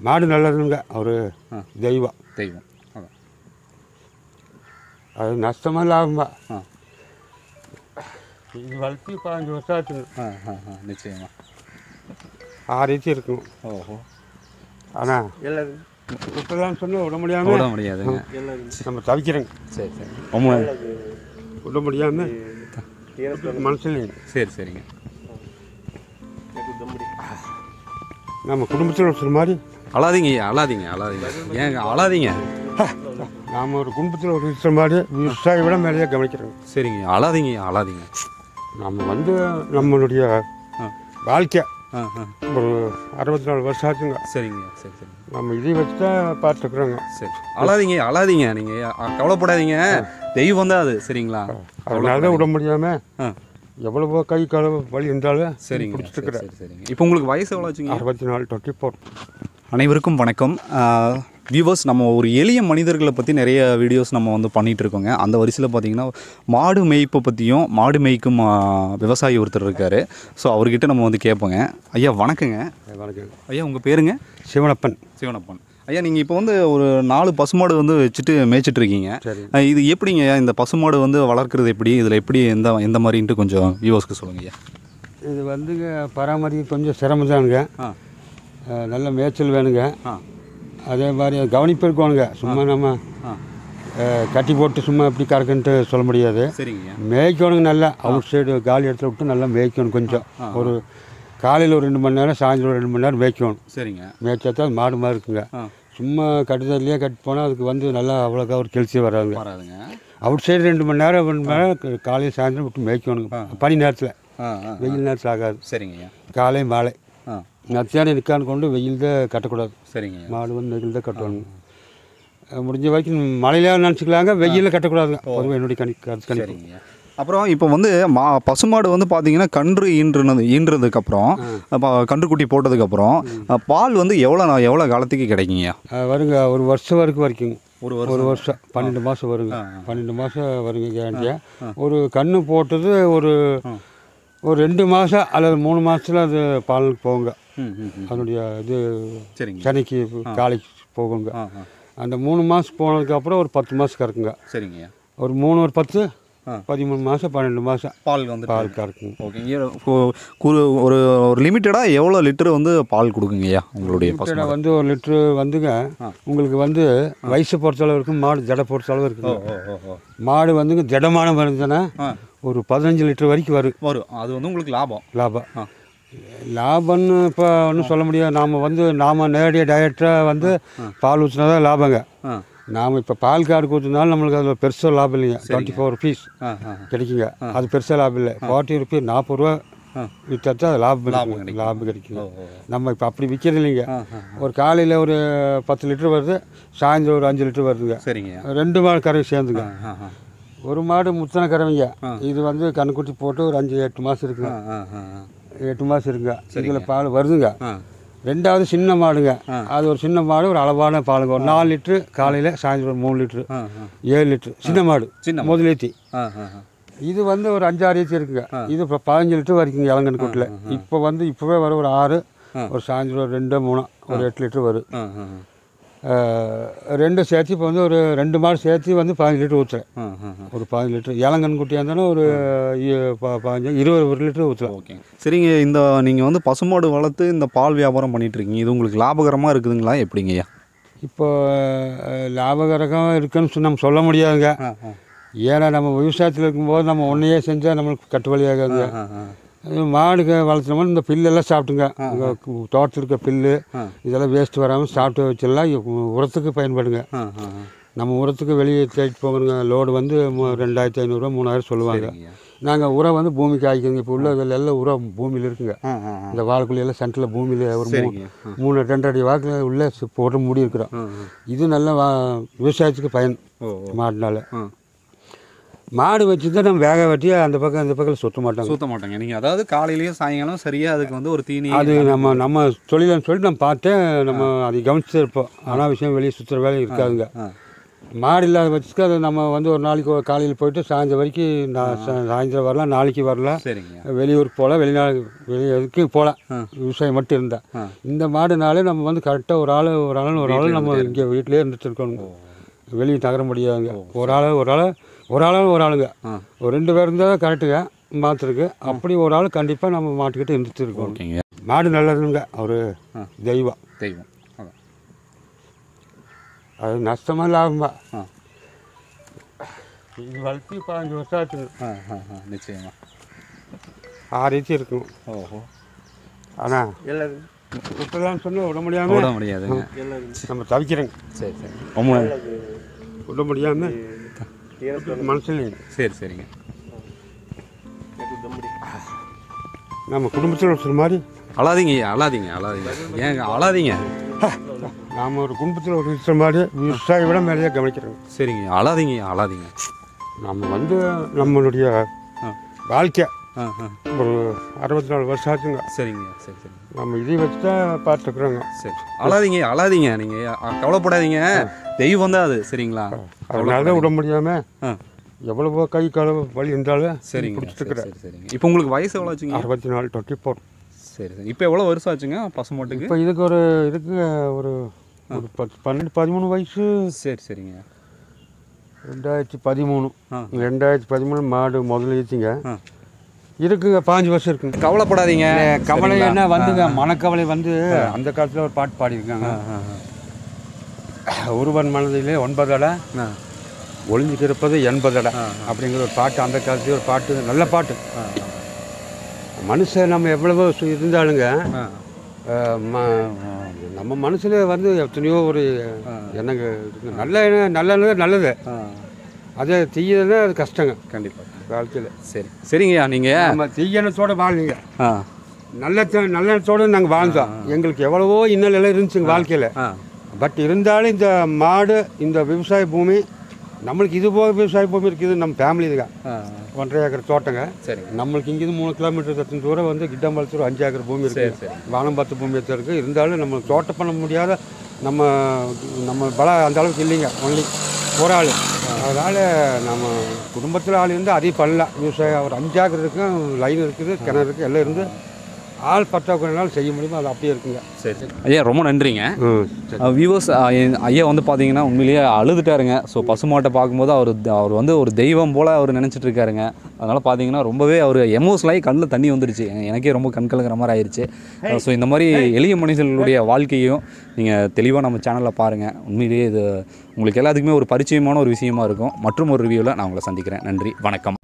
மாடு நல்லதுங்க ஒரு ஆ. தெய்வம் தெய்வம் அதான் அது நஷ்டமா லாபமா ஆ இது வளர்த்தி பதினஞ்சு வருஷம் ஆச்சுங்க ஆ ஆ ஆ நிச்சயமா ஆறு இன்ச்சு இருக்கும் ஓஹோ ஆனால் சுற்றலாம்னு சொன்னால் விட முடியாமல் விட முடியாதுங்க நம்ம தவிக்கிறோங்க சரி சரி ரொம்ப விட முடியாமல் மனசுலைங்க சரி சரிங்க நம்ம குடும்பத்தில் ஒருத்தர் மாதிரி அழாதீங்க ஐயா அழாதீங்க அழாதீங்க ஏங்க அழாதீங்க நாம் ஒரு குடும்பத்தில் ஒரு ஒருத்தர் மாதிரி விவசாயி விட மேலேயே கவனிக்கிறோங்க சரிங்க அழாதீங்க ஐயா அழாதீங்க நம்ம வந்து நம்மளுடைய ஆ வாழ்க்கை ஆ ஆ ஒரு அறுபத்தி நாலு வருஷம் ஆச்சுங்க சரிங்க சரி சரி நம்ம இதை வச்சு தான் பார்த்துக்குறோங்க சரி அழாதீங்க அழாதீங்க நீங்கள் கவலைப்படாதீங்க தெய்வம் தான் அது சரிங்களா அதனால தான் விட முடியாமல் ஆ எவ்வளவோ கை கால வலி இருந்தாலும் சரிங்க சரி பிடிச்சிருக்கிறேன் சரி சரிங்க இப்போ உங்களுக்கு வயசு எவ்வளோ ஆச்சுங்க அறுபத்தி நாலு டுவெண்ட்டி ஃபோர் அனைவருக்கும் வணக்கம் வியூவர்ஸ் நம்ம ஒரு எளிய மனிதர்களை பற்றி நிறைய வீடியோஸ் நம்ம வந்து பண்ணிகிட்டு இருக்கோங்க அந்த வரிசையில் பார்த்தீங்கன்னா மாடு மேய்ப்பை பற்றியும் மாடு மேய்க்கும் ஆ, விவசாயி ஒருத்தர் இருக்கார் ஸோ அவர்கிட்ட நம்ம வந்து கேட்போங்க ஐயா வணக்கங்க வணக்கம் ஐயா உங்கள் பேருங்க சிவனப்பன் சிவனப்பன் ஐயா நீங்கள் இப்போ வந்து ஒரு நாலு பசுமாடு வந்து வச்சுட்டு மேய்ச்சிட்டு இருக்கீங்க சரி ஆ, இது எப்படிங்க ஐயா இந்த பசுமாடு வந்து வளர்க்குறது எப்படி இதில் எப்படி எந்த எந்த மாதிரின்ட்டு கொஞ்சம் வியூவர்ஸ்க்கு சொல்லுங்க ஐயா இது வந்துங்க பராமரிக்க கொஞ்சம் சிரமம் தானுங்க ஆ அஹ் நல்ல மேய்ச்சல் வேணுங்க ஆ அதே மாதிரி கவனிப்பு இருக்கணுங்க சும்மா நம்ம ஆ அஹ், கட்டி போட்டு சும்மா இப்படி கறக்குன்ட்டு சொல்ல முடியாது சரிங்க மேய்க்கணுங்க நல்லா அவுட் சைடு காலி இடத்துல விட்டு நல்லா மேய்க்கணும் கொஞ்சம் ஒரு காலையில் ஒரு ரெண்டு மணி நேரம் சாயந்தரம் ஒரு ரெண்டு மணி நேரம் மேய்க்கணும் சரிங்க மேய்ச்சா தான் அது மாடு மாதிரி இருக்குங்க ஆ சும்மா கட்டுதல்லையே கட்டி போனால் அதுக்கு வந்து நல்லா அவ்வளோக்கா ஒரு கெல்சி வராதுங்க வராதுங்க அவுட் சைடு ரெண்டு மணி நேரம் ரெண்டு மணி நேரம் காலையில் சாயந்தரம் விட்டு மேய்க்கணுங்க பனி நேரத்தில் ஆ ஆ வெயில் நேரத்தில் ஆகாது சரிங்க ஐயா காலை மாலை ஆ நத்தியான நிற்கான்னு கொண்டு வெயில் தான் கட்டக்கூடாது சரிங்க ஐயா மாடு வந்து வெயில் தான் கட்டணும் அஹ் முடிஞ்ச வரைக்கும் மழையில நினச்சிக்கலாங்க வெயிலில் கட்டக்கூடாதுங்க பொதுவாக என்னுடைய கணி கருத்து கணிப்பு சரிங்க ஐயா அப்புறம் இப்போ வந்து மா பசுமாடு வந்து பார்த்தீங்கன்னா கன்று ஈன்றுனது ஈன்றதுக்கப்புறம் அப்போ கன்றுக்குட்டி போட்டதுக்கப்புறம் பால் வந்து எவ்வளோ நான் எவ்வளோ காலத்துக்கு கிடைக்குங்கய்யா அஹ் வருங்க ஒரு வருஷம் வரைக்கும் வரைக்குங்க ஒரு ஒரு வருஷம் பன்னெண்டு மாதம் வருங்க பன்னெண்டு மாதம் வருங்க கேரண்டியாக ஒரு கன்று போட்டது ஒரு ஒரு ரெண்டு மாதம் அல்லது மூணு மாதத்தில் அது பாலுக்கு போகுங்க ம் ம் ம். அதனுடைய இது சரிங்க சனிக்கு காலைக்கு போகுங்க ஆ ஆ அந்த மூணு மாதம் போனதுக்கப்புறம் ஒரு பத்து மாதம் கறக்குங்க சரிங்கய்யா ஒரு மூணு ஒரு பத்து ஆ. பதிமூணு மாதம் பன்னெண்டு மாதம் பால் வந்து பால் கறக்குங்க ஓகேங்க ஒரு ஒரு ஒரு லிமிட்டடாக எவ்வளோ லிட்டர் வந்து பால் கொடுக்குங்கய்யா உங்களுடைய பசு லிட்டரை வந்து ஒரு லிட்ரு வந்துங்க உங்களுக்கு வந்து வயசு பொறுத்தளவு இருக்கும் மாடு ஜடை பொறுத்தளவு இருக்குங்க ஓ ஓ ஓ மாடு வந்துங்க ஜடமான மருந்துன்னா ஆ ஒரு பதினஞ்சு லிட்டர் வரைக்கும் வரும் வரும் அது வந்து உங்களுக்கு லாபம் லாபம் ஆ லாபம்னு இப்போ ஒன்றும் சொல்ல முடியாது நாம் வந்து நாம் நேரடியாக டயட்டாக வந்து பால் ஊற்றினா தான் லாபங்க ஆ நாம் இப்போ பால் கார்டு ஊற்றினாலும் நம்மளுக்கு அதில் பெருசாக லாபம் இல்லைங்க டுவெண்ட்டி ஃபோர் ருபீஸ் ஆ ஆ கிடைக்குங்க அது பெருசாக லாபம் இல்லை ஃபார்ட்டி ருபீஸ் நாற்பது ரூபா ஆ. விற்றா தான் அது லாபம் லாபம் கிடைக்கும் லாபம் கிடைக்குங்க ஓ ஓ நம்ம இப்போ அப்படி விற்கிறது இல்லைங்க ஆ ஆ ஒரு காலையில் ஒரு பத்து லிட்டர் வருது சாயந்தரம் ஒரு அஞ்சு லிட்டர் வருதுங்க சரிங்கய்யா ரெண்டு மாடு கறவை சேர்ந்துங்க ஆ ஆ ஒரு மாடு முத்தனை கறவைங்க இது வந்து கண்ணுக்குட்டி போட்டு ஒரு அஞ்சு எட்டு மாதம் இருக்குங்க ஆ ஆ ஆ எட்டு மாதம் இருக்குங்க இதில் பால் வருதுங்க ஆ ரெண்டாவது சின்ன மாடுங்க அது ஒரு சின்ன மாடு ஒரு அளவான பாலுங்க ஒரு நாலு லிட்ரு காலையில் சாயந்தரம் ஒரு மூணு லிட்ரு ஆ ஆ ஏழு லிட்ரு சின்ன மாடு சின்ன முதலேத்தி ஆ ஆ ஆ இது வந்து ஒரு அஞ்சாறு ஏத்தி இருக்குங்க இது இப்போ பதினஞ்சு லிட்டர் வரைக்குங்க இளங்கன்குட்டில் இப்போ வந்து இப்போவே வர ஒரு ஆறு ஒரு சாயந்தரம் ஒரு ரெண்டு மூணு ஒரு எட்டு லிட்டர் வரும் ஆ ஆ அஹ், ரெண்டு சேர்த்து இப்போ வந்து ஒரு ரெண்டு மாடு சேர்த்து வந்து பதினஞ்சு லிட்டர் ஊற்றுறேன் ஆ ஆ ஆ ஒரு பதினஞ்சு லிட்டர் இளங்கன் குட்டியாக இருந்தாலும் ஒரு இ- ப- பதினஞ்சு இருபது ஒரு லிட்டர் ஊற்றலாம் ஓகேங்க சரிங்க இந்த நீங்கள் வந்து பசுமாடு வளர்த்து இந்த பால் வியாபாரம் பண்ணிட்டு இருக்கீங்க இது உங்களுக்கு லாபகரமாக இருக்குதுங்களா எப்படிங்கய்யா இப்போ அஹ், லாபகரகம் இருக்குன்னு சொ- நம்ம சொல்ல முடியாதுங்க ஆ ஆ ஏன்னா நம்ம விவசாயத்தில் இருக்கும்போது நம்ம ஒன்றையே செஞ்சால் நம்மளுக்கு கட்டுவழியாகாதுங்க ஆ ஆ அது மாடுக்கு வளர்த்துனோம்னா இந்த பில்லெல்லாம் சாப்பிட்டுங்க உங்க கு- தோட்டத்தில் இருக்க பில்லு இதெல்லாம் வேஸ்ட் வராமல் சாப்பிட்டு வச்சிடலாம் இ- உரத்துக்கு பயன்படுங்க ஆ ஆ ஆ நம்ம உரத்துக்கு வெளியே தேடிட்டு போகணுங்க லோடு வந்து மூ- ரெண்டாயிரத்தி ஐநூறுரூவா மூணாயிரம் சொல்லுவாங்க சரிங்கய்யா. நாங்கள் உரம் வந்து பூமிக்கு ஆகிக்குங்க இப்போ உள்ள இதில் எல்லாம் உரம் பூமியில் இருக்குங்க ஆ ஆ ஆ இந்த வாழைக்குள்ளையெல்லாம் சென்டரில் பூமியில் ஒரு மூ- சரிங்க. மூணு ரெண்டு அடி வாக்கில் உள்ள சு- போட்டு மூடி இருக்கிறோம் ஆ ஆ இது நல்ல வா விவசாயத்துக்கு பயன் ஓ ஓ மாடுனால ஆ மாடு வச்சு தான் நம்ம வேக வெட்டி அந்த பக்கம் இந்த பக்கம் சுற்ற மாட்டாங்க சுத்த மாட்டாங்க நீங்கள் அதாவது காலையிலயும் சாயங்காலம் சரியாக அதுக்கு வந்து ஒரு தீனி அது நம்ம நம்ம தொழில்னு சொல்லிட்டு நம்ம பார்த்தேன் நம்ம அதை கவனிச்சு இருப்போம் ஆனால் விஷயம் வெளியே சுற்றுற வேலை இருக்காதுங்க ஆ மாடு இல்லாத பட்சத்துக்கு அது நம்ம வந்து ஒரு நாளைக்கு ஒரு காலையில் போயிட்டு சாயந்தரம் வரைக்கும் நான் சா- சாயந்தரம் வரலாம் நாளைக்கு வரலாம் சரிங்க வெளியூருக்கு போகலாம் வெளிநாடு வெளியூருக்கு போகலாம் விவசாயம் மட்டும் இருந்தால் ஆ. இந்த மாடுனாலே நம்ம வந்து கரெக்டாக ஒரு ஆள் ஒரு ஆள் ஒரு ஆள் நம்ம இங்கே வீட்டிலே இருந்துட்டு இருக்கணும் வெளியே நகர முடியாதுங்க ஒரு ஆள் ஒரு ஆள் ஒரு ஆள் ஒரு ஆளுங்க ஆ. ஒரு ரெண்டு பேர் இருந்தால் கரெக்டுங்க மாற்றுருக்கு அப்படி ஒரு ஆள் கண்டிப்பாக நம்ம மாட்டுக்கிட்ட இருந்துட்டு இருக்கணும் ஓகேங்க மாடு நல்லதுங்க ஒரு தெய்வம் தெய்வம் அதான் அது நஷ்டமாக லாபமா ஆ இது வளர்த்து பதினஞ்சு வருஷம் ஆச்சுங்க ஆ ஆ ஆ நிச்சயமா ஆறு இன்ச்சு இருக்கும் ஓஹோ ஆனால் இப்போதான் சொன்னால் விட முடியாமல் விட முடியாதுங்க நம்ம தவிக்கிறோங்க சரி சரி ரொம்ப நன்றி. விட முடியாமல் மனசில் சரி சரிங்க நம்ம குடும்பத்தில் ஒருத்தர் மாதிரி அழாதீங்க ஐயா, அழாதீங்க அழாதீங்க ஏங்க அழாதீங்க நாம் ஒரு குடும்பத்தில் ஒரு இருக்கிற மாதிரி விவசாயி விட மேலேயே கவனிக்கிறோங்க சரிங்க அழாதீங்க ஐயா, அழாதீங்க நம்ம வந்து நம்மளுடைய ஆ வாழ்க்கை ஆ ஆ ஒரு அறுபத்தி நாலு வருஷம் ஆச்சுங்க சரிங்க சரி சரி நம்ம இதை வச்சு தான் பார்த்துக்குறோங்க சரி அழாதீங்க அழாதீங்க நீங்கள் கவலைப்படாதீங்க தெய்வம் தான் அது சரிங்களா அதனால தான் விட முடியாமல் ஆ எவ்வளவோ கை கால வலி இருந்தாலும் சரிங்க பிடிச்சிட்டு சரி, இருக்கிறேன் சரி சரிங்க இப்போ உங்களுக்கு வயசு எவ்வளோ ஆச்சுங்க அறுபத்தி நாலு டுவெண்ட்டி ஃபோர் சரி சரி இப்போ எவ்வளோ வருஷம் ஆச்சுங்க பசுமாட்டுக்கு இப்போ இதுக்கு ஒரு இதுக்கு ஒரு ஒரு பத்து பன்னெண்டு பதிமூணு வயசு சரி சரிங்க ரெண்டாயிரத்தி பதிமூணு ஆ. ரெண்டாயிரத்தி பதிமூணு மாடு முதல்ல ஏற்றிங்க ஆ இருக்குங்க பாஞ்சு வருஷம் இருக்குங்க கவலைப்படாதீங்க கவலை சரிங்களா? என்ன வந்துங்க மனக்கவலை வந்து அந்த காலத்தில் ஒரு பாட்டு பாடியிருக்காங்க ஆ, ஆ, ஒருவன் மனதிலே ஒன்பதடை ஆ. ஒளிஞ்சு கிடப்பது எண்பதடை அப்படிங்கிற ஒரு பாட்டு அந்த காலத்துல ஒரு பாட்டு நல்ல பாட்டு ஆ, மனுஷன் நம்ம எவ்வளவோ சு- இருந்தாலுங்க ஆ. அஹ், ம- நம்ம மனசுல வந்து எத்தனையோ ஒரு என்னங்க இருக்குங்க. நல்ல எண்ணம், நல்ல எண்ணம் நல்லது ஆ. அது தீயதுன்னா அது கஷ்டங்க கண்டிப்பாக வாழ்க்கையில் சரி சரிங்கய்யா நீங்கள் நம்ம தீயணத்தோட வாழ்ந்தீங்க ஆ நல்ல நல்ல எண்ணத்தோட நாங்கள் வாழ்ந்தோம் எங்களுக்கு எவ்வளவோ இன்னல் எல்லாம் இருந்துச்சுங்க வாழ்க்கையில் ஆ பட் இருந்தாலும் இந்த மாடு இந்த விவசாய பூமி நம்மளுக்கு இது போக விவசாய பூமி இருக்குது நம்ம ஃபேமிலி இதுங்க ஆ ஒன்றரை ஏக்கர் தோட்டங்க சரிங்க நம்மளுக்கு இங்கேருந்து மூணு கிலோமீட்டர் தத்து தூரம் வந்து கிட்டம்பாளத்தூர் அஞ்சு ஏக்கர் பூமி சரி இருக்குது சரி வானம்பாத்து பூமி தான் இருக்குது இருந்தாலும் நம்ம தோட்டம் பண்ண முடியாத நம்ம நம்ம பல அந்த அளவுக்கு இல்லைங்க ஒன்லி ஒரு ஆள் அதனால் நம்ம குடும்பத்தில் ஆள் இருந்து அதையும் பண்ணலாம் விவசாயம் ஒரு அஞ்சு ஏக்கர் இருக்கும் லைன் இருக்குது கிணறு இருக்குது எல்லாம் இருந்து ஆள் பற்றாக்குறைனால செய்ய முடியுமோ அது அப்படியே இருக்குங்க சரி ஐயா ரொம்ப நன்றிங்க ம் சரி வியூவர்ஸ் ஐயா வந்து பார்த்தீங்கன்னா உண்மையிலேயே அழுதுட்டாருங்க ஸோ பசுமாட்டை பார்க்கும்போது அவர் அவர் வந்து ஒரு தெய்வம் போல் அவர் நினச்சிட்டு இருக்காருங்க அதனால் பார்த்தீங்கன்னா ரொம்பவே அவர் எமோஷனலாகி கண்ணில் தண்ணி வந்துடுச்சு எ- எனக்கே ரொம்ப கண் கலங்குற மாதிரி ஆயிடுச்சு ஸோ இந்த மாதிரி எளிய மனிதர்களுடைய வாழ்க்கையும் நீங்கள் தெளிவாக நம்ம சேனலில் பாருங்கள் உண்மையிலேயே இது உங்களுக்கு எல்லாத்துக்குமே ஒரு பரிச்சயமான ஒரு விஷயமா இருக்கும் மற்றும் ஒரு ரிவ்யூவில் நான் உங்களை சந்திக்கிறேன் நன்றி வணக்கம்